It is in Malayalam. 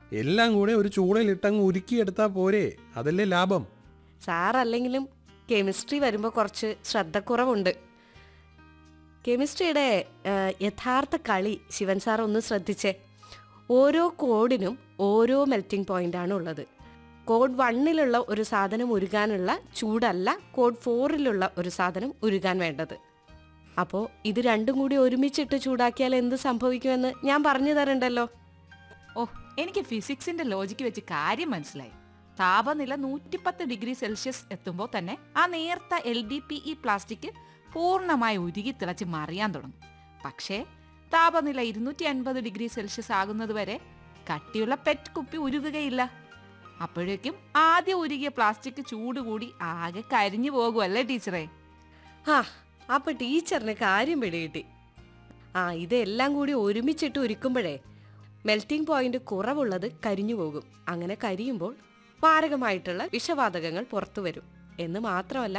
എല്ലാം കൂടെ ഒരു ചൂളയിലിട്ടങ്ങ് ഉരുക്കിയെടുത്താൽ പോരെ അതല്ലേ ലാഭം സാർ അല്ലെങ്കിലും കെമിസ്ട്രി വരുമ്പോൾ കുറച്ച് ശ്രദ്ധക്കുറവുണ്ട് കെമിസ്ട്രിയുടെ ആ, യഥാർത്ഥ കളി ശിവൻ സാർ ഒന്ന് ശ്രദ്ധിച്ചേ ഓരോ കോഡിനും ഓരോ മെൽറ്റിംഗ് പോയിന്റാണ് ഉള്ളത് കോഡ് വണ്ണിലുള്ള ഒരു സാധനം ഉരുകാനുള്ള ചൂടല്ല കോഡ് ഫോറിലുള്ള ഒരു സാധനം ഉരുകാൻ വേണ്ടത് അപ്പോൾ ഇത് രണ്ടും കൂടി ഒരുമിച്ചിട്ട് ചൂടാക്കിയാൽ എന്ത് സംഭവിക്കുമെന്ന് ഞാൻ പറഞ്ഞു തരണ്ടല്ലോ ഓ എനിക്ക് ഫിസിക്സിന്റെ ലോജിക്ക് വെച്ച് കാര്യം മനസ്സിലായി താപനില നൂറ്റിപ്പത്ത് ഡിഗ്രി സെൽഷ്യസ് എത്തുമ്പോൾ തന്നെ ആ നേർത്ത L D P E plastic പൂർണ്ണമായി ഉരുകി തിളച്ച് മറിയാൻ തുടങ്ങും പക്ഷേ താപനില ഇരുന്നൂറ്റി അൻപത് ഡിഗ്രി സെൽഷ്യസ് ആകുന്നത് വരെ കട്ടിയുള്ള പെറ്റ് കുപ്പി ഉരുകുകയില്ല അപ്പോഴേക്കും ആദ്യം ഉരുകിയ പ്ലാസ്റ്റിക് ചൂട് കൂടി ആകെ കരിഞ്ഞു പോകുമല്ലേ ടീച്ചറെ ആ അപ്പൊ ടീച്ചറിന് കാര്യം പിടികിട്ടി ആ ഇതെല്ലാം കൂടി ഒരുമിച്ചിട്ട് ഉരുക്കുമ്പോഴേ മെൽറ്റിംഗ് പോയിന്റ് കുറവുള്ളത് കരിഞ്ഞു പോകും അങ്ങനെ കരിയുമ്പോൾ മാരകമായിട്ടുള്ള വിഷവാതകങ്ങൾ പുറത്തു വരും എന്ന് മാത്രമല്ല